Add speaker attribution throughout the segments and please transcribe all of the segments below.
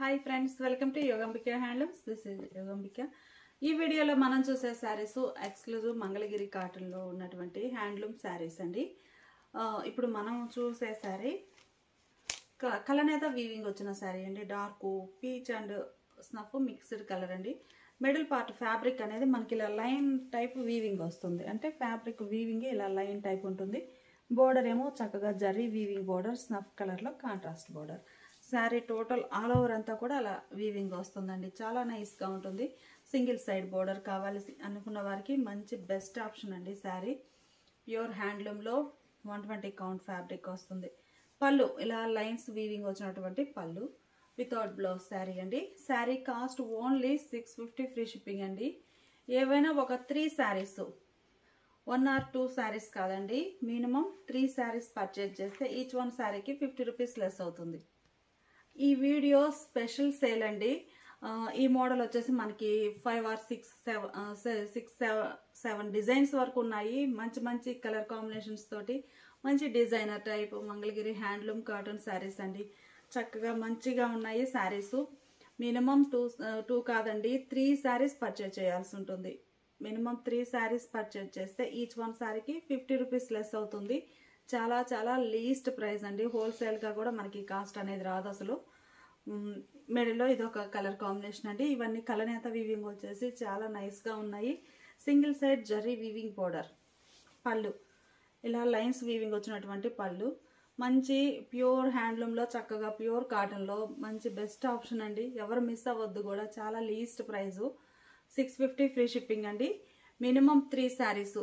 Speaker 1: hi friends welcome to Yogambika handlooms this is Yogambika ఈ వీడియోలో మనం చూసే శారీస్ ఎక్స్క్లూజివ్ మంగళగిరి కాటన్లో ఉన్నటువంటి హ్యాండ్లూమ్ శారీస్ అండి ఆ, ఇప్పుడు మనం చూసే శారీ క- కలనేత వీవింగ్ వచ్చిన శారీ అండి dark peach and snuff mixed colour అండి మిడిల్ పార్ట్ ఫ్యాబ్రిక్ అనేది మనకి ఇలా లైన్ టైప్ వీవింగ్ వస్తుంది అంటే ఫ్యాబ్రిక్ వీవింగ్ ఇలా లైన్ టైప్ ఉంటుంది బోర్డర్ ఏమో చక్కగా జరీ వీవింగ్ బోర్డర్ స్నఫ్ కలర్లో contrast border sari total all over అంతా కూడా అలా వీవింగ్ వస్తుందండి చాలా నైస్గా ఉంటుంది సింగిల్ సైడ్ బోర్డర్ కావాలి అనుకున్న వారికి మంచి బెస్ట్ ఆప్షన్ అండి శారీ ప్యూర్ హ్యాండ్లూమ్లో వన్ ట్వంటీ కౌంట్ ఫ్యాబ్రిక్ వస్తుంది పళ్ళు ఇలా లైన్స్ వీవింగ్ వచ్చినటువంటి పళ్ళు వితౌట్ బ్లౌజ్ శారీ అండి sari cost only six fifty free shipping అండి ఏవైనా ఒక three saris one or two saris కాదండి మినిమం త్రీ శారీస్ పర్చేజ్ చేస్తే ఈచ్ వన్ శారీకి ఫిఫ్టీ రూపీస్ లెస్ అవుతుంది ఈ వీడియో స్పెషల్ సేల్ అండి ఆ, ఈ మోడల్ వచ్చేసి మనకి five or six seven six seven designs వరకు ఉన్నాయి మంచి మంచి కలర్ కాంబినేషన్స్ తోటి మంచి designer type Mangalagiri handloom cotton saris అండి చక్కగా మంచిగా ఉన్నాయి శారీస్ మినిమం టూ టూ కాదండి త్రీ శారీస్ పర్చేజ్ చేయాల్సి ఉంటుంది మినిమం త్రీ శారీస్ పర్చేజ్ చేస్తే ఈచ్ వన్ శారీకి ఫిఫ్టీ రూపీస్ లెస్ అవుతుంది చాలా చాలా లీస్ట్ ప్రైస్ అండి హోల్సేల్గా కూడా మనకి కాస్ట్ అనేది రాదు అసలు మిడిల్లో ఇది ఒక కలర్ కాంబినేషన్ అండి ఇవన్నీ కలనేత వీవింగ్ వచ్చేసి చాలా నైస్గా ఉన్నాయి single side zari weaving powder పళ్ళు ఇలా లైన్స్ వీవింగ్ వచ్చినటువంటి పళ్ళు మంచి ప్యూర్ హ్యాండ్లూమ్లో చక్కగా ప్యూర్ కాటన్లో మంచి బెస్ట్ ఆప్షన్ అండి ఎవరు మిస్ అవ్వద్దు కూడా చాలా least price six fifty free shipping అండి minimum three saris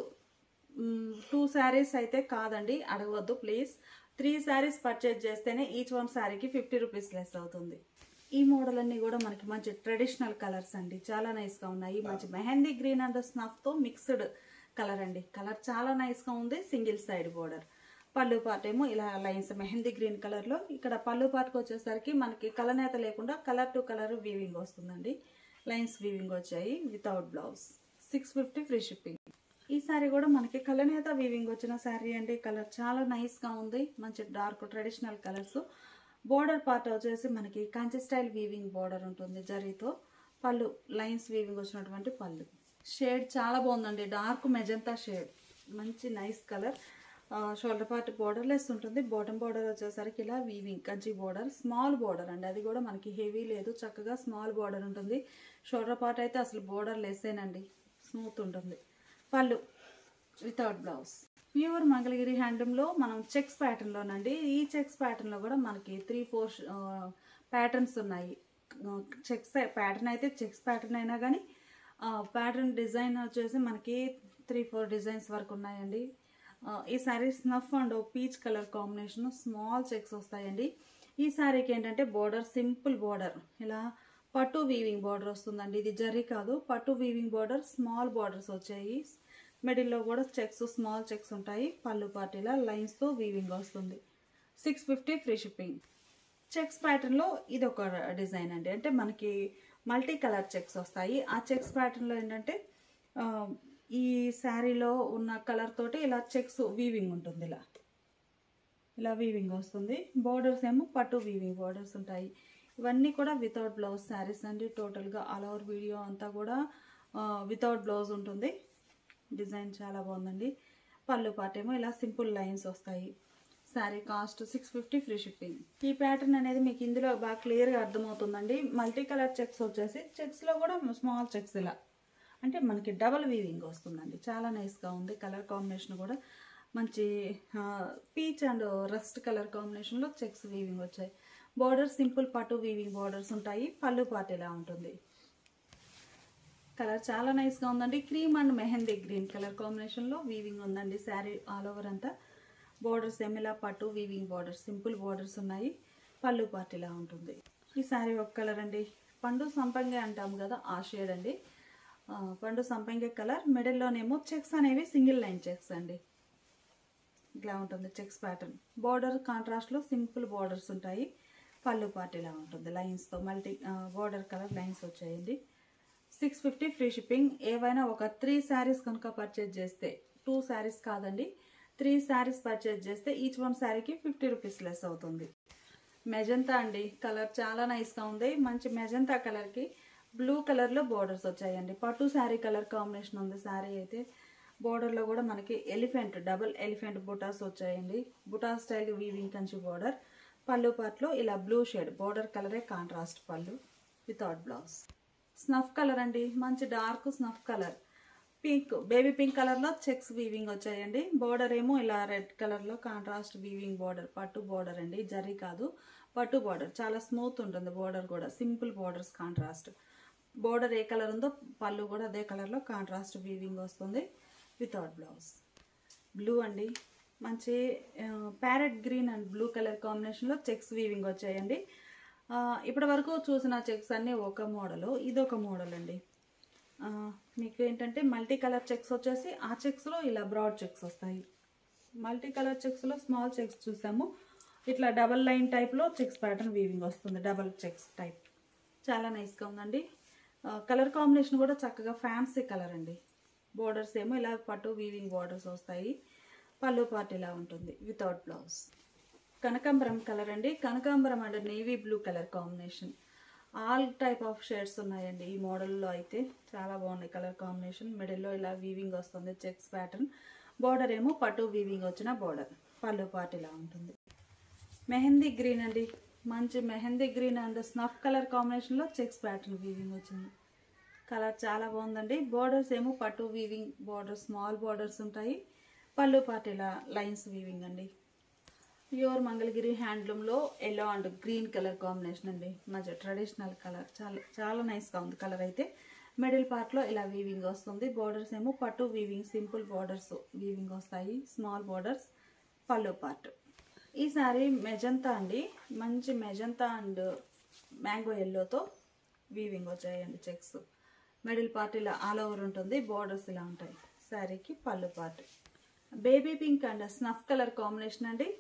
Speaker 1: two saris అయితే కాదండి అడగవద్దు ప్లీజ్ త్రీ శారీస్ పర్చేజ్ చేస్తేనే ఈచ్ వన్ శారీకి ఫిఫ్టీ రూపీస్ లెస్ అవుతుంది ఈ మోడల్ అన్ని కూడా మనకి మంచి ట్రెడిషనల్ కలర్స్ అండి చాలా నైస్గా ఉన్నాయి మంచి మెహందీ గ్రీన్ అండ్ స్నఫ్తో మిక్స్డ్ కలర్ అండి కలర్ చాలా నైస్గా ఉంది సింగిల్ సైడ్ బోర్డర్ పళ్ళు పార్ట్ ఏమో ఇలా లైన్స్ మెహందీ గ్రీన్ కలర్లో ఇక్కడ పళ్ళు పార్ట్కి వచ్చేసరికి మనకి కలనేత లేకుండా కలర్ టు కలర్ వీవింగ్ వస్తుందండి లైన్స్ వీవింగ్ వచ్చాయి without blouse six fifty free shipping ఈ శారీ కూడా మనకి కలనేత వీవింగ్ వచ్చిన శారీ అండి కలర్ చాలా నైస్గా ఉంది మంచి dark traditional colours border part వచ్చేసి మనకి కంచి స్టైల్ వీవింగ్ బోర్డర్ ఉంటుంది జరీతో పళ్ళు లైన్స్ వీవింగ్ వచ్చినటువంటి పళ్ళు షేడ్ చాలా బాగుందండి డార్క్ మెజంతా షేడ్ మంచి nice colour shoulder part borderless ఉంటుంది బాటమ్ బోర్డర్ వచ్చేసరికి ఇలా weaving Kanchi border small border అండి అది కూడా మనకి హెవీ లేదు చక్కగా స్మాల్ బోర్డర్ ఉంటుంది షోల్డర్ పార్ట్ అయితే అసలు బోర్డర్ లెస్సేనండి స్మూత్ ఉంటుంది పళ్ళు వితౌట్ బ్లౌజ్ ప్యూర్ మంగళగిరి హ్యాండ్లూమ్లో మనం చెక్స్ ప్యాటర్న్లోనండి ఈ చెక్స్ ప్యాటర్న్లో కూడా మనకి త్రీ ఫోర్ ప్యాటర్న్స్ ఉన్నాయి చెక్స్ ప్యాటర్న్ అయితే చెక్స్ ప్యాటర్న్ అయినా కానీ ప్యాటర్న్ డిజైన్ వచ్చేసి మనకి త్రీ ఫోర్ డిజైన్స్ వరకు ఉన్నాయండి ఆ, ఈ sari snuff and peach colour combination small checks వస్తాయండి ఈ శారీకి ఏంటంటే బోర్డర్ సింపుల్ బోర్డర్ ఇలా పట్టు వీవింగ్ బోర్డర్ వస్తుందండి ఇది జరీ కాదు పట్టు వీవింగ్ బోర్డర్ స్మాల్ బోర్డర్స్ వచ్చాయి మిడిల్లో కూడా చెక్స్ స్మాల్ చెక్స్ ఉంటాయి పళ్ళు పార్టీలా లైన్స్తో వీవింగ్ వస్తుంది six fifty free shipping checks ప్యాటర్న్లో ఇది ఒక డిజైన్ అండి అంటే మనకి మల్టీ కలర్ చెక్స్ వస్తాయి ఆ చెక్స్ ప్యాటర్న్లో ఏంటంటే ఆ, ఈ శారీలో ఉన్న కలర్ తోటి ఇలా చెక్స్ వీవింగ్ ఉంటుంది ఇలా ఇలా వీవింగ్ వస్తుంది బోర్డర్స్ ఏమో పట్టు వీవింగ్ బోర్డర్స్ ఉంటాయి ఇవన్నీ కూడా వితౌట్ బ్లౌజ్ శారీస్ అండి టోటల్గా ఆల్ ఓవర్ వీడియో అంతా కూడా వితౌట్ బ్లౌజ్ ఉంటుంది డిజైన్ చాలా బాగుందండి పళ్ళు పాట ఏమో ఇలా సింపుల్ లైన్స్ వస్తాయి sari cost six fifty free shipping ఈ ప్యాటర్న్ అనేది మీకు ఇందులో బాగా క్లియర్గా అర్థమవుతుందండి మల్టీ కలర్ చెక్స్ వచ్చేసి చెక్స్లో కూడా స్మాల్ చెక్స్ ఇలా అంటే మనకి డబల్ వీవింగ్ వస్తుందండి చాలా నైస్గా ఉంది కలర్ కాంబినేషన్ కూడా మంచి పీచ్ అండ్ రస్ట్ కలర్ కాంబినేషన్లో చెక్స్ వీవింగ్ వచ్చాయి బోర్డర్ సింపుల్ పట్టు వీవింగ్ బోర్డర్స్ ఉంటాయి పళ్ళు పాటు ఇలా ఉంటుంది కలర్ చాలా నైస్గా ఉందండి cream and mehndi green colour కాంబినేషన్లో వీవింగ్ ఉందండి శారీ ఆల్ ఓవర్ అంతా బోర్డర్స్ ఎమిలా పట్టు వీవింగ్ బోర్డర్స్ సింపుల్ బోర్డర్స్ ఉన్నాయి పళ్ళు పార్ట్ ఇలా ఉంటుంది ఈ శారీ ఒక కలర్ అండి పండు సంపంగి అంటాం కదా ఆ షేడ్ అండి ఆ, పండు సంపంగి కలర్ మిడిల్లోనేమో చెక్స్ అనేవి సింగిల్ లైన్ చెక్స్ అండి ఇట్లా ఉంటుంది చెక్స్ ప్యాటర్న్ బోర్డర్ కాంట్రాస్ట్లో సింపుల్ బోర్డర్స్ ఉంటాయి పళ్ళు పార్ట్ ఇలా ఉంటుంది లైన్స్తో మల్టీ బోర్డర్ కలర్ లైన్స్ వచ్చాయండి సిక్స్ ఫిఫ్టీ ఫ్రీ షిప్పింగ్ ఏవైనా ఒక త్రీ శారీస్ కనుక పర్చేజ్ చేస్తే టూ శారీస్ కాదండి త్రీ శారీస్ పర్చేజ్ చేస్తే ఈచ్ వన్ శారీకి ఫిఫ్టీ రూపీస్ లెస్ అవుతుంది మెజంతా అండి కలర్ చాలా నైస్గా ఉంది మంచి మెజంతా కలర్కి బ్లూ కలర్లో బోర్డర్స్ వచ్చాయండి పట్టు శారీ కలర్ కాంబినేషన్ ఉంది శారీ అయితే బోర్డర్లో కూడా మనకి ఎలిఫెంట్ డబుల్ ఎలిఫెంట్ బుటాస్ వచ్చాయండి బుటా స్టైల్ వీవింగ్ కంచి బోర్డర్ పళ్ళు పాటలో ఇలా బ్లూ షేడ్ బోర్డర్ కలరే కాంట్రాస్ట్ పళ్ళు వితౌట్ బ్లౌజ్ స్నఫ్ కలర్ అండి మంచి dark snuff colour pink baby pink కలర్లో చెక్స్ వీవింగ్ వచ్చాయండి బోర్డర్ ఏమో ఇలా రెడ్ కలర్లో కాంట్రాస్ట్ వీవింగ్ బోర్డర్ పట్టు బోర్డర్ అండి జరీ కాదు పట్టు బోర్డర్ చాలా స్మూత్ ఉంటుంది బోర్డర్ కూడా సింపుల్ బోర్డర్స్ కాంట్రాస్ట్ బోర్డర్ ఏ కలర్ ఉందో పళ్ళు కూడా అదే కలర్లో కాంట్రాస్ట్ వీవింగ్ వస్తుంది వితౌట్ బ్లౌజ్ బ్లూ అండి మంచి parrot green and blue colour కాంబినేషన్లో చెక్స్ వీవింగ్ వచ్చాయండి ఇప్పటి వరకు చూసిన చెక్స్ అన్నీ ఒక మోడలు ఇది ఒక మోడల్ అండి ఆ, మీకు ఏంటంటే మల్టీ కలర్ చెక్స్ వచ్చేసి ఆ చెక్స్లో ఇలా బ్రాడ్ చెక్స్ వస్తాయి మల్టీ కలర్ చెక్స్లో స్మాల్ చెక్స్ చూసాము ఇట్లా డబల్ లైన్ టైప్లో చెక్స్ ప్యాటర్న్ వీవింగ్ వస్తుంది డబల్ చెక్స్ టైప్ చాలా నైస్గా ఉందండి కలర్ కాంబినేషన్ కూడా చక్కగా ఫ్యాన్సీ కలర్ అండి బోర్డర్స్ ఏమో ఇలా పట్టు వీవింగ్ బోర్డర్స్ వస్తాయి పళ్ళు పార్ట్ ఇలా ఉంటుంది వితౌట్ బ్లౌజ్ కనకాంబరం కలర్ అండి కనకాంబరం and navy blue colour combination all type of shades ఉన్నాయండి ఈ మోడల్లో అయితే చాలా బాగున్నాయి కలర్ కాంబినేషన్ మిడిల్లో ఇలా వీవింగ్ వస్తుంది చెక్స్ ప్యాటర్న్ బార్డర్ ఏమో పట్టు వీవింగ్ వచ్చిన బార్డర్ పళ్ళు పార్ట్ ఇలా ఉంటుంది మెహందీ గ్రీన్ అండి మంచి mehndi green and snuff colour కాంబినేషన్లో చెక్స్ ప్యాటర్న్ వీవింగ్ వచ్చింది కలర్ చాలా బాగుందండి బోర్డర్స్ ఏమో పట్టు వీవింగ్ బోర్డర్ స్మాల్ బోర్డర్స్ ఉంటాయి పళ్ళు పార్ట్ ఇలా లైన్స్ వీవింగ్ అండి ప్యూర్ మంగళగిరి హ్యాండ్లూమ్లో yellow and green colour combination అండి మంచి ట్రెడిషనల్ కలర్ చాలా చాలా నైస్గా ఉంది కలర్ అయితే మిడిల్ పార్ట్లో ఇలా వీవింగ్ వస్తుంది బోర్డర్స్ ఏమో పట్టు వీవింగ్ సింపుల్ బోర్డర్స్ వీవింగ్ వస్తాయి స్మాల్ బోర్డర్స్ పళ్ళు పార్ట్ ఈ సారీ మెజంతా అండి మంచి మెజంతా అండ్ మ్యాంగో ఎల్లోతో వీవింగ్ వచ్చాయండి చెక్స్ మిడిల్ పార్ట్ ఇలా ఆల్ ఓవర్ ఉంటుంది బోర్డర్స్ ఇలా ఉంటాయి శారీకి పళ్ళు part baby pink and snuff colour combination అండి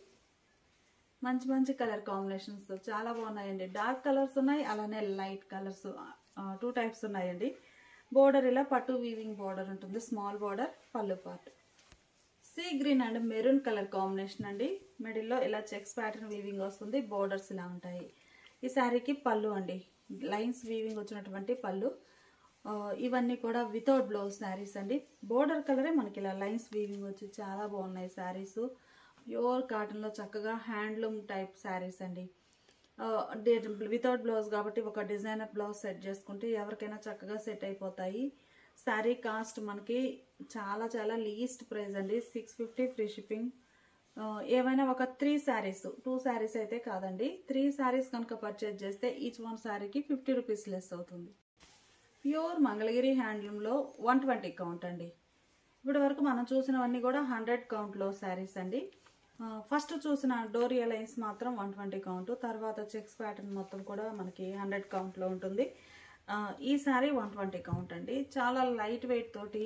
Speaker 1: మంచి మంచి కలర్ కాంబినేషన్స్ చాలా బాగున్నాయండి డార్క్ కలర్స్ ఉన్నాయి అలానే లైట్ కలర్స్ టూ టైప్స్ ఉన్నాయండి బోర్డర్ ఇలా పట్టు వీవింగ్ బోర్డర్ ఉంటుంది స్మాల్ బోర్డర్ పళ్ళు part sea green and maroon colour combination అండి మిడిల్లో ఇలా చెక్స్ ప్యాటర్న్ వీవింగ్ వస్తుంది బోర్డర్స్ ఇలా ఉంటాయి ఈ శారీకి పళ్ళు అండి లైన్స్ వీవింగ్ వచ్చినటువంటి పళ్ళు ఆ, ఇవన్నీ కూడా వితౌట్ బ్లౌజ్ శారీస్ అండి బోర్డర్ కలరే మనకి ఇలా లైన్స్ వీవింగ్ వచ్చి చాలా బాగున్నాయి శారీస్ ప్యూర్ కాటన్లో చక్కగా హ్యాండ్లూమ్ టైప్ శారీస్ అండి వితౌట్ బ్లౌజ్ కాబట్టి ఒక డిజైనర్ బ్లౌజ్ సెట్ చేసుకుంటే ఎవరికైనా చక్కగా సెట్ అయిపోతాయి శారీ కాస్ట్ మనకి చాలా చాలా లీస్ట్ ప్రైస్ అండి సిక్స్ ఫిఫ్టీ ఫ్రీ షిప్పింగ్ ఆ, ఏవైనా ఒక త్రీ శారీస్ టూ శారీస్ అయితే కాదండి త్రీ శారీస్ కనుక పర్చేజ్ చేస్తే ఈచ్ వన్ శారీకి ఫిఫ్టీ రూపీస్ లెస్ అవుతుంది ప్యూర్ మంగళగిరి హ్యాండ్లూమ్లో వన్ ట్వంటీ కౌంట్ అండి ఇప్పటి వరకు మనం చూసినవన్నీ కూడా హండ్రెడ్ కౌంట్లో శారీస్ అండి ఆ, ఫస్ట్ చూసిన డోరియా లైన్స్ మాత్రం వన్ ట్వంటీ కౌంట్ తర్వాత చెక్స్ ప్యాటర్న్ మొత్తం కూడా మనకి హండ్రెడ్ కౌంట్లో ఉంటుంది ఆ, ఈ శారీ వన్ ట్వంటీ కౌంట్ అండి చాలా లైట్ వెయిట్ తోటి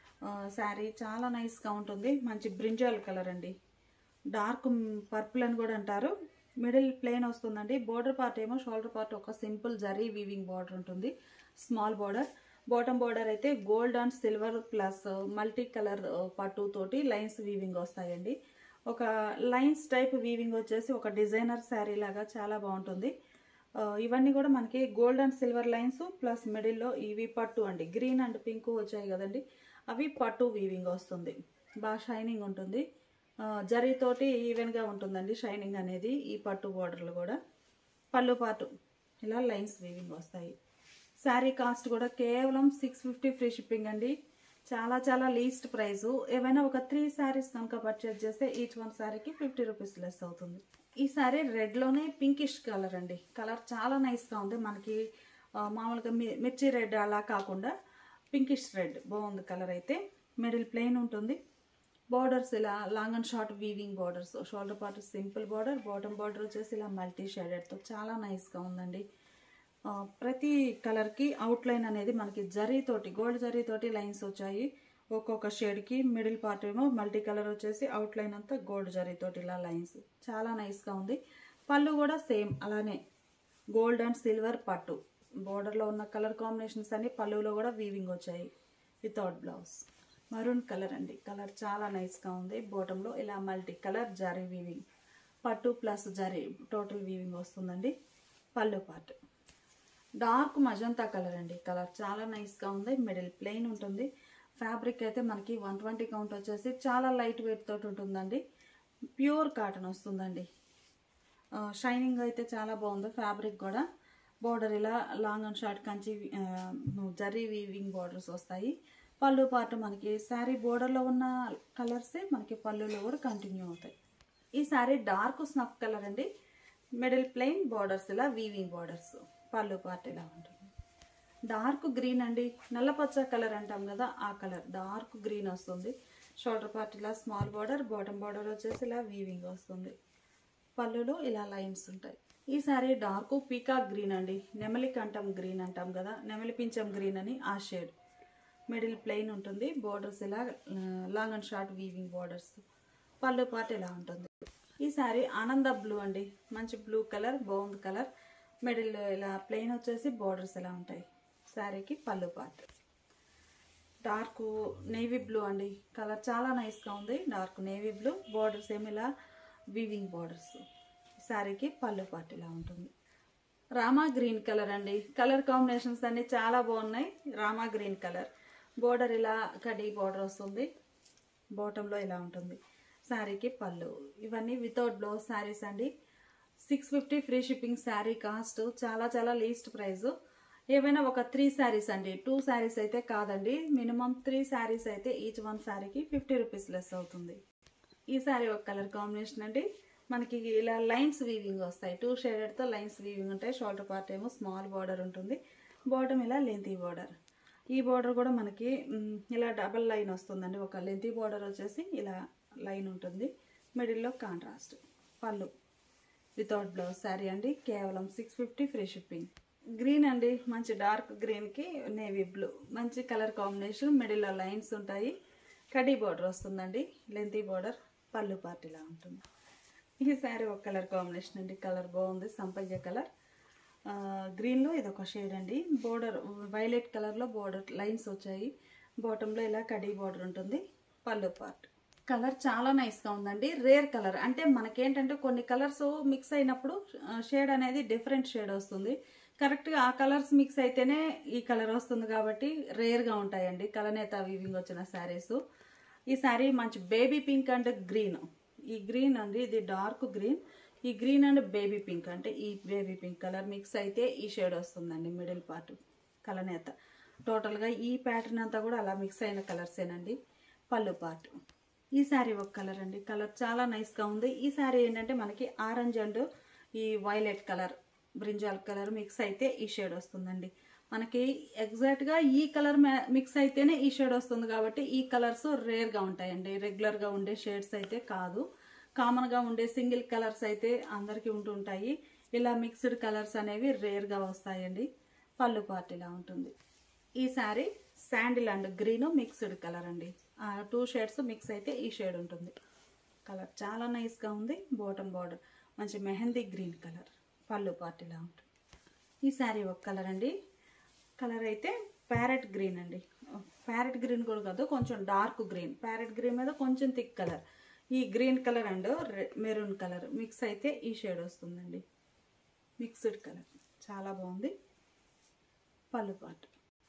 Speaker 1: శారీ చాలా నైస్గా ఉంటుంది మంచి బ్రింజాల్ కలర్ అండి డార్క్ పర్పుల్ అని కూడా అంటారు మిడిల్ ప్లేన్ వస్తుందండి బోర్డర్ పార్ట్ ఏమో షోల్డర్ పార్ట్ ఒక సింపుల్ జరీ వీవింగ్ బార్డర్ ఉంటుంది స్మాల్ బార్డర్ బాటమ్ బార్డర్ అయితే gold and silver plus multi colour పట్టు తోటి లైన్స్ వీవింగ్ వస్తాయండి ఒక లైన్స్ టైప్ వీవింగ్ వచ్చేసి ఒక డిజైనర్ శారీ లాగా చాలా బాగుంటుంది ఆ, ఇవన్నీ కూడా మనకి gold and silver lines plus మిడిల్లో ఇవి పట్టు అండి గ్రీన్ అండ్ పింక్ వచ్చాయి కదండి అవి పట్టు వీవింగ్ వస్తుంది బాగా షైనింగ్ ఉంటుంది ఆ, జరీతోటి ఈవెన్గా ఉంటుందండి షైనింగ్ అనేది ఈ పట్టు బోర్డర్లు కూడా పళ్ళు పాటు ఇలా లైన్స్ వీవింగ్ వస్తాయి శారీ కాస్ట్ కూడా కేవలం సిక్స్ ఫిఫ్టీ ఫ్రీ షిప్పింగ్ అండి చాలా చాలా లీస్ట్ ప్రైస్ ఏవైనా ఒక త్రీ శారీస్ కనుక పర్చేజ్ చేస్తే ఈచ్ వన్ శారీకి ఫిఫ్టీ రూపీస్ లెస్ అవుతుంది ఈ శారీ రెడ్లోనే పింకిష్ కలర్ అండి కలర్ చాలా నైస్గా ఉంది మనకి ఆ, మామూలుగా మి మిర్చి రెడ్ అలా కాకుండా పింకిష్ రెడ్ బాగుంది కలర్ అయితే మిడిల్ ప్లెయిన్ ఉంటుంది బార్డర్స్ ఇలా long and short weaving borders shoulder part simple border bottom border వచ్చేసి ఇలా మల్టీ షేడెడ్తో చాలా నైస్గా ఉందండి ఆ, ప్రతి కలర్కి అవుట్లైన్ అనేది మనకి జరీతోటి గోల్డ్ జరీతోటి లైన్స్ వచ్చాయి ఒక్కొక్క షేడ్కి మిడిల్ పార్ట్ ఏమో మల్టీ కలర్ వచ్చేసి అవుట్లైన్ అంతా గోల్డ్ జరీతోటి ఇలా లైన్స్ చాలా నైస్గా ఉంది పళ్ళు కూడా సేమ్ అలానే గోల్డ్ అండ్ సిల్వర్ పట్టు బోర్డర్లో ఉన్న కలర్ కాంబినేషన్స్ అన్ని పళ్ళులో కూడా వీవింగ్ వచ్చాయి వితౌట్ బ్లౌజ్ మరూన్ కలర్ అండి కలర్ చాలా నైస్గా ఉంది బాటంలో ఇలా మల్టీ కలర్ జారీ వీవింగ్ పట్టు ప్లస్ జరీ టోటల్ వీవింగ్ వస్తుందండి పళ్ళు పార్ట్ డార్క్ మజంతా కలర్ అండి కలర్ చాలా నైస్గా ఉంది మిడిల్ ప్లెయిన్ ఉంటుంది ఫ్యాబ్రిక్ అయితే మనకి వన్ ట్వంటీ కౌంట్ వచ్చేసి చాలా లైట్ వెయిట్ తోటి ఉంటుందండి ప్యూర్ కాటన్ వస్తుందండి షైనింగ్ అయితే చాలా బాగుంది ఫ్యాబ్రిక్ కూడా బోర్డర్ ఇలా లాంగ్ అండ్ షార్ట్ కంచి ఆ, జరీ వీవింగ్ బోర్డర్స్ వస్తాయి పళ్ళు పార్ట్ మనకి శారీ బోర్డర్లో ఉన్న కలర్సే మనకి పళ్ళులో కూడా కంటిన్యూ అవుతాయి ఈ శారీ డార్క్ స్నఫ్ కలర్ అండి మిడిల్ ప్లెయిన్ బార్డర్స్ ఇలా వీవింగ్ బార్డర్స్ పళ్ళు పార్ట్ ఇలా ఉంటుంది డార్క్ గ్రీన్ అండి నల్లపచ్చ కలర్ అంటాం కదా ఆ కలర్ డార్క్ గ్రీన్ వస్తుంది షోల్డర్ పార్ట్ ఇలా స్మాల్ బార్డర్ బాటమ్ బార్డర్ వచ్చేసి ఇలా వీవింగ్ వస్తుంది పళ్ళులో ఇలా లైన్స్ ఉంటాయి ఈ సారీ డార్క్ పీకాక్ గ్రీన్ అండి నెమలి కంఠం గ్రీన్ అంటాం కదా నెమలి పించం గ్రీన్ అని ఆ షేడ్ మిడిల్ ప్లెయిన్ ఉంటుంది బోర్డర్స్ ఇలా long and short weaving borders పళ్ళు పార్ట్ ఇలా ఉంటుంది ఈ సారీ ఆనంద బ్లూ అండి మంచి బ్లూ కలర్ బాగుంది కలర్ మిడిల్ ఇలా ప్లెయిన్ వచ్చేసి బోర్డర్స్ ఇలా ఉంటాయి శారీకి పళ్ళు పార్ట్ డార్క్ నేవీ బ్లూ అండి కలర్ చాలా నైస్గా ఉంది డార్క్ నేవీ బ్లూ బార్డర్స్ ఏమి ఇలా వీవింగ్ బార్డర్స్ శారీకి పళ్ళు పార్ట్ ఇలా ఉంటుంది రామా గ్రీన్ కలర్ అండి కలర్ కాంబినేషన్స్ అన్ని చాలా బాగున్నాయి రామా గ్రీన్ కలర్ బోర్డర్ ఇలా కడీ బోర్డర్ వస్తుంది బాటంలో ఇలా ఉంటుంది శారీకి పళ్ళు ఇవన్నీ వితౌట్ బ్లౌజ్ శారీస్ అండి six fifty free shipping sari cost చాలా చాలా లీస్ట్ ప్రైస్ ఏవైనా ఒక త్రీ శారీస్ అండి టూ శారీస్ అయితే కాదండి మినిమం త్రీ శారీస్ అయితే ఈచ్ వన్ శారీకి ఫిఫ్టీ రూపీస్ లెస్ అవుతుంది ఈ శారీ ఒక కలర్ కాంబినేషన్ అండి మనకి ఇలా లైన్స్ వీవింగ్ వస్తాయి టూ షేడెడ్తో లైన్స్ వీవింగ్ ఉంటాయి షోల్డర్ పార్ట్ ఏమో స్మాల్ బార్డర్ ఉంటుంది బాటమ్ ఇలా లెంతీ బార్డర్ ఈ బార్డర్ కూడా మనకి మ్, ఇలా డబల్ లైన్ వస్తుందండి ఒక లెంతీ బార్డర్ వచ్చేసి ఇలా లైన్ ఉంటుంది మిడిల్లో కాంట్రాస్ట్ పళ్ళు వితౌట్ బ్లౌజ్ శారీ అండి కేవలం six fifty free shipping green అండి మంచి డార్క్ గ్రీన్కి నేవీ బ్లూ మంచి కలర్ కాంబినేషన్ మిడిల్లో లైన్స్ ఉంటాయి కడీ బార్డర్ వస్తుందండి లెంతీ బార్డర్ పళ్ళు పార్టీలా ఉంటుంది ఈ శారీ ఒక కలర్ కాంబినేషన్ అండి కలర్ బాగుంది సంపయ్య కలర్ ఆ, గ్రీన్లో ఇది ఒక షేడ్ అండి బోర్డర్ వైలెట్ కలర్లో బోర్డర్ లైన్స్ వచ్చాయి బాటంలో ఇలా కడీ బోర్డర్ ఉంటుంది పళ్ళు పార్ట్ కలర్ చాలా నైస్గా ఉందండి రేర్ కలర్ అంటే మనకేంటంటే కొన్ని కలర్స్ మిక్స్ అయినప్పుడు షేడ్ అనేది డిఫరెంట్ షేడ్ వస్తుంది కరెక్ట్గా ఆ కలర్స్ మిక్స్ అయితేనే ఈ కలర్ వస్తుంది కాబట్టి రేర్గా ఉంటాయండి కలనేత వీవింగ్ వచ్చిన శారీస్ ఈ శారీ మంచి బేబీ పింక్ అండ్ గ్రీన్ ఈ గ్రీన్ అండి ఇది డార్క్ గ్రీన్ ఈ గ్రీన్ అండ్ బేబీ పింక్ అంటే ఈ బేబీ పింక్ కలర్ మిక్స్ అయితే ఈ షేడ్ వస్తుందండి మిడిల్ పార్ట్ కలనేత టోటల్గా ఈ ప్యాటర్న్ అంతా కూడా అలా మిక్స్ అయిన కలర్సేనండి పళ్ళు పార్ట్ ఈ శారీ ఒక కలర్ అండి కలర్ చాలా నైస్గా ఉంది ఈ శారీ ఏంటంటే మనకి ఆరెంజ్ అండ్ ఈ violet colour brinjal colour mix అయితే ఈ షేడ్ వస్తుందండి మనకి ఎగ్జాక్ట్గా ఈ కలర్ మిక్స్ అయితేనే ఈ షేడ్ వస్తుంది కాబట్టి ఈ కలర్స్ రేర్గా ఉంటాయండి రెగ్యులర్గా ఉండే షేడ్స్ అయితే కాదు కామన్గా ఉండే సింగిల్ కలర్స్ అయితే అందరికీ ఉంటుంటాయి ఇలా మిక్స్డ్ కలర్స్ అనేవి రేర్గా వస్తాయండి పళ్ళు పార్ట్ ఇలా ఉంటుంది ఈ sari sandal and green mixed colour అండి ఆ టూ షేడ్స్ మిక్స్ అయితే ఈ షేడ్ ఉంటుంది కలర్ చాలా నైస్గా ఉంది బాటమ్ బార్డర్ మంచి మెహందీ గ్రీన్ కలర్ పళ్ళు పార్ట్ ఇలా ఉంటుంది ఈ శారీ ఒక కలర్ అండి కలర్ అయితే ప్యారెట్ గ్రీన్ అండి ప్యారెట్ గ్రీన్ కూడా కాదు కొంచెం డార్క్ గ్రీన్ ప్యారెట్ గ్రీన్ మీద కొంచెం థిక్ కలర్ ఈ green colour and maroon colour mix అయితే ఈ షేడ్ వస్తుందండి మిక్స్డ్ కలర్ చాలా బాగుంది పళ్ళు పాటు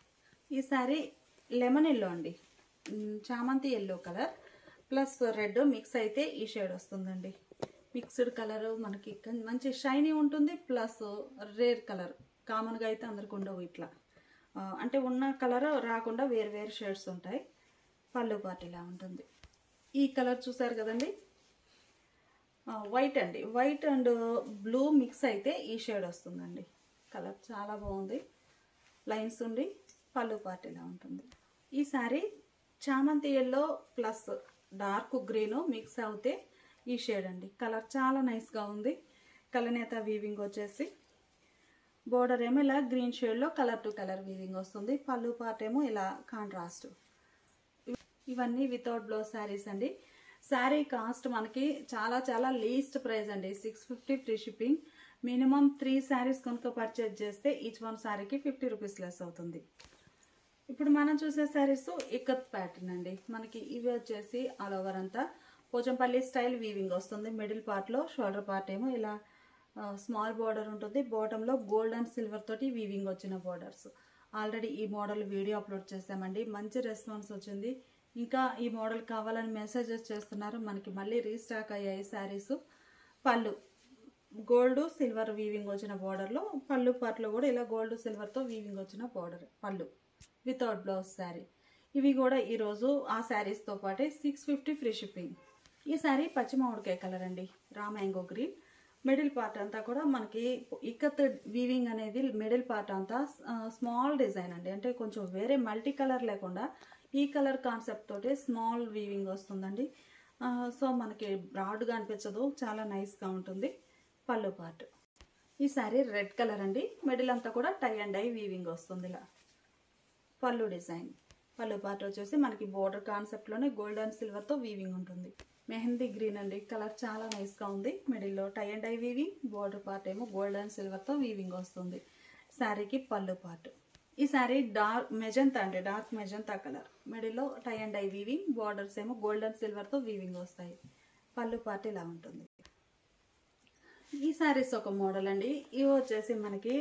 Speaker 1: ఈ సారీ లెమన్ ఎల్లో అండి మ్, చామంతి yellow colour plus red mix అయితే ఈ షేడ్ వస్తుందండి మిక్స్డ్ కలర్ మనకి కన్- మంచి షైనీ ఉంటుంది ప్లస్ రేర్ కలర్ కామన్గా అయితే అందరికి ఉండవు ఇట్లా ఆ, అంటే ఉన్న కలర్ రాకుండా వేరు వేరు షేడ్స్ ఉంటాయి పళ్ళు పార్ట్ ఇలా ఉంటుంది ఈ కలర్ చూసారు కదండి ఆ, వైట్ అండి వైట్ అండ్ బ్లూ మిక్స్ అయితే ఈ షేడ్ వస్తుందండి కలర్ చాలా బాగుంది లైన్స్ ఉండి పళ్ళు పార్ట్ ఇలా ఉంటుంది ఈ సారీ చామంతి yellow plus dark green mix అవుతే ఈ షేడ్ అండి కలర్ చాలా నైస్గా ఉంది కలనేత వీవింగ్ వచ్చేసి బోర్డర్ ఏమో ఇలా గ్రీన్ షేడ్లో కలర్ టు కలర్ వీవింగ్ వస్తుంది పళ్ళు పార్ట్ ఏమో ఇలా కాంట్రాస్ట్ ఇవన్నీ వితౌట్ బ్లౌజ్ శారీస్ అండి శారీ కాస్ట్ మనకి చాలా చాలా లీస్ట్ ప్రైస్ అండి six fifty free shipping minimum three saris కనుక పర్చేజ్ చేస్తే ఈచ్ వన్ శారీకి ఫిఫ్టీ రూపీస్ లెస్ అవుతుంది ఇప్పుడు మనం చూసే శారీస్ ఇక్కత్ ప్యాటర్న్ అండి మనకి ఇవి వచ్చేసి ఆల్ ఓవర్ అంతా పోచంపల్లి స్టైల్ వీవింగ్ వస్తుంది మిడిల్ పార్ట్లో షోల్డర్ పార్ట్ ఏమో ఇలా స్మాల్ బార్డర్ ఉంటుంది బాటంలో గోల్డ్ అండ్ సిల్వర్ తోటి వీవింగ్ వచ్చిన బార్డర్స్ ఆల్రెడీ ఈ మోడల్ వీడియో అప్లోడ్ చేసామండి మంచి రెస్పాన్స్ వచ్చింది ఇంకా ఈ మోడల్ కావాలని మెసేజెస్ చేస్తున్నారు మనకి మళ్ళీ రీస్టాక్ అయ్యాయి శారీస్ పళ్ళు గోల్డ్ సిల్వర్ వీవింగ్ వచ్చిన బార్డర్లో పళ్ళు పార్ట్లో కూడా ఇలా గోల్డ్ సిల్వర్తో వీవింగ్ వచ్చిన బార్డర్ పళ్ళు వితౌట్ బ్లౌజ్ శారీ ఇవి కూడా ఈరోజు ఆ శారీస్తో పాటే సిక్స్ ఫిఫ్టీ ఫ్రీ షిప్పింగ్ ఈ శారీ పచ్చి మామిడికాయ కలర్ అండి raw mango green middle part అంతా కూడా మనకి ఇక్కత్ వీవింగ్ అనేది మిడిల్ పార్ట్ అంతా స్మాల్ డిజైన్ అండి అంటే కొంచెం వేరే మల్టీ కలర్ లేకుండా ఈ కలర్ కాన్సెప్ట్ తోటి స్మాల్ వీవింగ్ వస్తుందండి సో మనకి బ్రాడ్గా అనిపించదు చాలా నైస్గా ఉంటుంది పళ్ళు పార్ట్ ఈ శారీ రెడ్ కలర్ అండి మిడిల్ అంతా కూడా టై అండ్ ఐ వీవింగ్ వస్తుంది ఇలా పళ్ళు డిజైన్ పళ్ళు పార్ట్ వచ్చేసి మనకి బోర్డర్ కాన్సెప్ట్లోనే గోల్డ్ అండ్ సిల్వర్తో వీవింగ్ ఉంటుంది మెహందీ గ్రీన్ అండి కలర్ చాలా నైస్గా ఉంది మిడిల్లో tie and dye weaving border part ఏమో గోల్డ్ అండ్ సిల్వర్తో వీవింగ్ వస్తుంది శారీకి పళ్ళు పార్ట్ ఈ శారీ డార్క్ మెజంతా అండి డార్క్ మెజంతా కలర్ మిడిల్లో tie and dye weaving borders ఏమో గోల్డ్ అండ్ సిల్వర్తో వీవింగ్ వస్తాయి పళ్ళు పార్ట్ ఇలా ఉంటుంది ఈ శారీస్ ఒక మోడల్ అండి ఇవి వచ్చేసి మనకి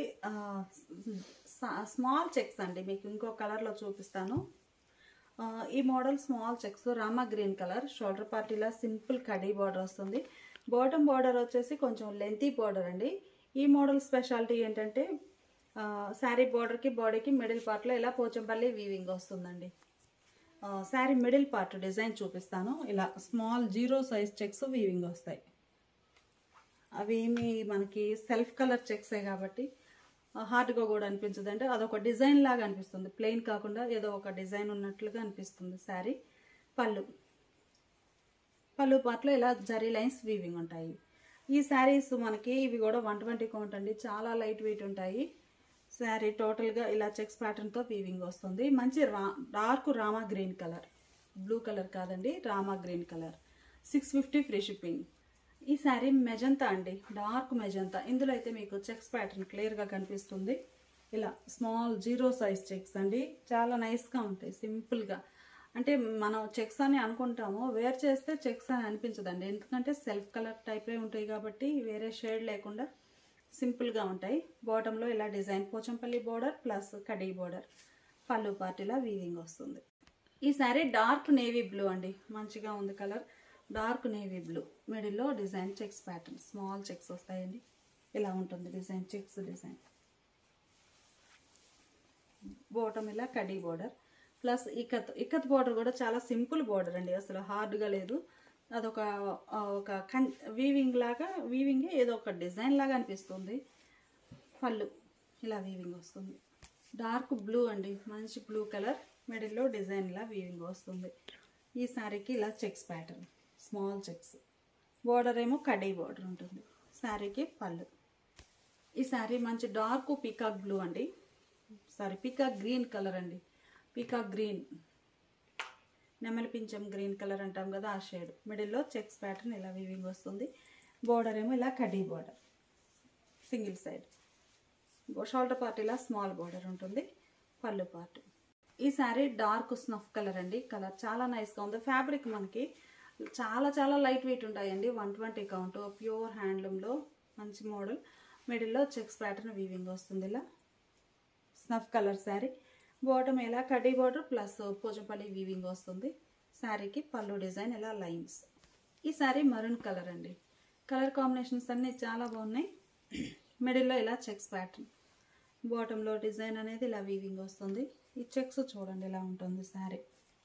Speaker 1: స్మాల్ చెక్స్ అండి మీకు ఇంకో కలర్లో చూపిస్తాను ఈ model small checks Rama green colour shoulder పార్టీలా సింపుల్ కడీ బార్డర్ వస్తుంది బాటమ్ బార్డర్ వచ్చేసి కొంచెం లెంతీ బార్డర్ అండి ఈ మోడల్ స్పెషాలిటీ ఏంటంటే శారీ బార్డర్కి బాడీకి మిడిల్ పార్ట్లో ఇలా పోచంపల్లి వీవింగ్ వస్తుందండి శారీ మిడిల్ పార్ట్ డిజైన్ చూపిస్తాను ఇలా small zero size checks weaving వస్తాయి అవేమి మనకి సెల్ఫ్ కలర్ చెక్సే కాబట్టి హార్డ్గా కూడా అనిపించదు అంటే అదొక డిజైన్ లాగా అనిపిస్తుంది ప్లెయిన్ కాకుండా ఏదో ఒక డిజైన్ ఉన్నట్లుగా అనిపిస్తుంది శారీ పళ్ళు పళ్ళు పార్ట్లో ఇలా జరీ లైన్స్ వీవింగ్ ఉంటాయి ఈ శారీస్ మనకి ఇవి కూడా వన్ ట్వంటీ కౌంట్ అండి చాలా లైట్ వెయిట్ ఉంటాయి శారీ టోటల్గా ఇలా చెక్స్ ప్యాటర్న్తో వీవింగ్ వస్తుంది మంచి రా dark Rama green colour blue colour కాదండి Rama green colour six fifty free shipping ఈ శారీ మెజంతా అండి డార్క్ మెజంతా ఇందులో అయితే మీకు చెక్స్ ప్యాటర్న్ క్లియర్గా కనిపిస్తుంది ఇలా స్మాల్ జీరో సైజ్ చెక్స్ అండి చాలా నైస్గా ఉంటాయి సింపుల్గా అంటే మనం చెక్స్ అని అనుకుంటాము వేర్ చేస్తే చెక్స్ అని అనిపించదండి ఎందుకంటే సెల్ఫ్ కలర్ టైపే ఉంటాయి కాబట్టి వేరే షేడ్ లేకుండా సింపుల్గా ఉంటాయి బాటంలో ఇలా డిజైన్ పోచంపల్లి బోర్డర్ ప్లస్ కడీ బోర్డర్ పళ్ళు పార్టీలా వీవింగ్ వస్తుంది ఈ శారీ డార్క్ నేవీ బ్లూ అండి మంచిగా ఉంది కలర్ డార్క్ నేవీ బ్లూ మిడిల్లో design checks pattern small checks వస్తాయండి ఇలా ఉంటుంది డిజైన్ చెక్స్ డిజైన్ బోటం ఇలా కడీ border plus ikat ikat border కూడా చాలా సింపుల్ బోర్డర్ అండి అసలు హార్డ్గా లేదు అదొక ఒక కన్ వీవింగ్ లాగా వీవింగ్ ఏదో ఒక డిజైన్ లాగా అనిపిస్తుంది పళ్ళు ఇలా వీవింగ్ వస్తుంది డార్క్ బ్లూ అండి మంచి బ్లూ కలర్ మిడిల్లో డిజైన్లా వీవింగ్ వస్తుంది ఈ శారీకి ఇలా checks pattern small checks border ఏమో కడీ బోర్డర్ ఉంటుంది శారీకి పళ్ళు ఈ శారీ మంచి డార్క్ పీకాక్ బ్లూ అండి సారీ పీకాక్ గ్రీన్ కలర్ అండి పీకాక్ గ్రీన్ నెమలి పించం గ్రీన్ కలర్ అంటాం కదా ఆ షేడ్ మిడిల్లో చెక్స్ ప్యాటర్న్ ఇలా వీవింగ్ వస్తుంది బోర్డర్ ఏమో ఇలా కడీ border single side shoulder part ఇలా స్మాల్ బోర్డర్ ఉంటుంది పళ్ళు పార్ట్ ఈ శారీ డార్క్ స్నఫ్ కలర్ అండి కలర్ చాలా నైస్గా ఉంది ఫ్యాబ్రిక్ మనకి చాలా చాలా లైట్ వెయిట్ ఉంటాయండి వన్ ట్వంటీ కౌంట్ ప్యూర్ హ్యాండ్లూమ్లో మంచి మోడల్ మిడిల్లో చెక్స్ ప్యాటర్న్ వీవింగ్ వస్తుంది ఇలా స్నఫ్ కలర్ శారీ బాటమ్ ఇలా కడ్డీ బార్డర్ ప్లస్ పోచంపల్లి వీవింగ్ వస్తుంది శారీకి పళ్ళు డిజైన్ ఇలా లైన్స్ ఈ శారీ మరూన్ కలర్ అండి కలర్ కాంబినేషన్స్ అన్నీ చాలా బాగున్నాయి మిడిల్లో ఇలా చెక్స్ ప్యాటర్న్ బాటంలో డిజైన్ అనేది ఇలా వీవింగ్ వస్తుంది ఈ చెక్స్ చూడండి ఇలా ఉంటుంది శారీ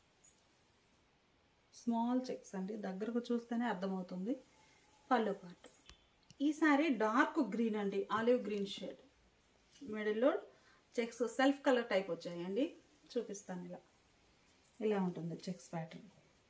Speaker 1: స్మాల్ చెక్స్ అండి దగ్గరకు చూస్తేనే అర్థమవుతుంది పళ్ళు పార్ట్ ఈ శారీ డార్క్ గ్రీన్ అండి ఆలివ్ గ్రీన్ షేడ్ మిడిల్లో చెక్స్ సెల్ఫ్ కలర్ టైప్ వచ్చాయండి చూపిస్తాను ఇలా ఇలా ఉంటుంది చెక్స్ ప్యాటర్న్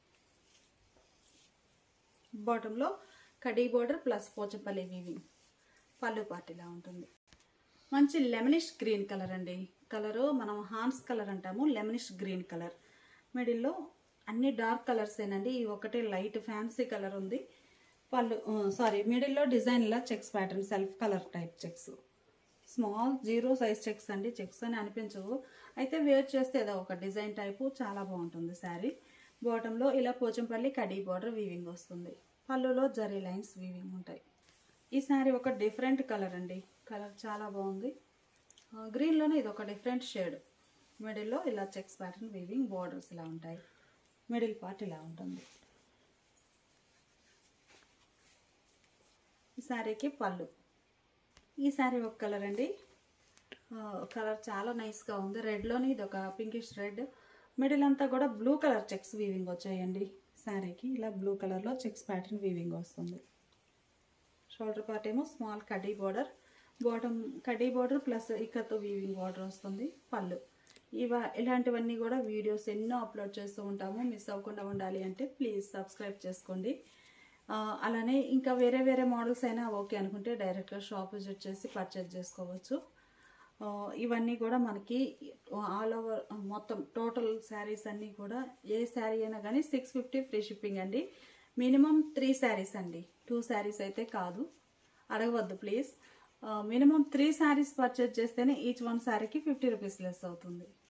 Speaker 1: బాటంలో కడీ బోర్డర్ ప్లస్ పోచపల్లి వీవింగ్ పళ్ళు పార్ట్ ఇలా ఉంటుంది మంచి లెమనిష్ గ్రీన్ కలర్ అండి కలరు మనం హాన్స్ కలర్ అంటాము లెమనిష్ గ్రీన్ కలర్ మిడిల్లో అన్ని డార్క్ కలర్స్ ఏనండి ఈ ఒకటే లైట్ ఫ్యాన్సీ కలర్ ఉంది పళ్ళు సారీ మిడిల్లో డిజైన్ ఇలా checks pattern self colour type checks small zero size checks అండి చెక్స్ అని అనిపించవు అయితే వేర్ చేస్తే ఏదో ఒక డిజైన్ టైపు చాలా బాగుంటుంది శారీ బాటంలో ఇలా పోచంపల్లి కడీ బార్డర్ వీవింగ్ వస్తుంది పళ్ళులో జరీ లైన్స్ వీవింగ్ ఉంటాయి ఈ శారీ ఒక డిఫరెంట్ కలర్ అండి కలర్ చాలా బాగుంది ఆ, గ్రీన్లోనే ఇది ఒక డిఫరెంట్ షేడ్ మిడిల్లో ఇలా చెక్స్ ప్యాటర్న్ వీవింగ్ బార్డర్స్ ఇలా ఉంటాయి మిడిల్ పార్ట్ ఇలా ఉంటుంది ఈ శారీకి పళ్ళు ఈ శారీ ఒక కలర్ అండి కలర్ చాలా నైస్గా ఉంది రెడ్లోని ఇది ఒక పింకిష్ రెడ్ మిడిల్ అంతా కూడా బ్లూ కలర్ చెక్స్ వీవింగ్ వచ్చాయండి శారీకి ఇలా బ్లూ కలర్లో checks pattern weaving shoulder shoulder part ఏమో స్మాల్ కడీ బార్డర్ బాటమ్ కడీ బార్డర్ ప్లస్ ఇక్కతో వీవింగ్ బార్డర్ వస్తుంది పళ్ళు ఇవ ఇలాంటివన్నీ కూడా వీడియోస్ ఎన్నో అప్లోడ్ చేస్తూ ఉంటాము మిస్ అవ్వకుండా ఉండాలి అంటే ప్లీజ్ సబ్స్క్రైబ్ చేసుకోండి ఆ, అలానే ఇంకా వేరే వేరే మోడల్స్ అయినా ఓకే అనుకుంటే డైరెక్ట్గా షాప్ విజిట్ చేసి పర్చేజ్ చేసుకోవచ్చు ఆ, ఇవన్నీ కూడా మనకి ఆల్ ఓవర్ మొత్తం టోటల్ శారీస్ అన్నీ కూడా ఏ శారీ అయినా కానీ సిక్స్ ఫిఫ్టీ ఫ్రీ షిప్పింగ్ అండి మినిమం త్రీ శారీస్ అండి టూ శారీస్ అయితే కాదు అడగవద్దు please minimum three saris purchase చేస్తేనే ఈచ్ వన్ శారీకి ఫిఫ్టీ రూపీస్ లెస్ అవుతుంది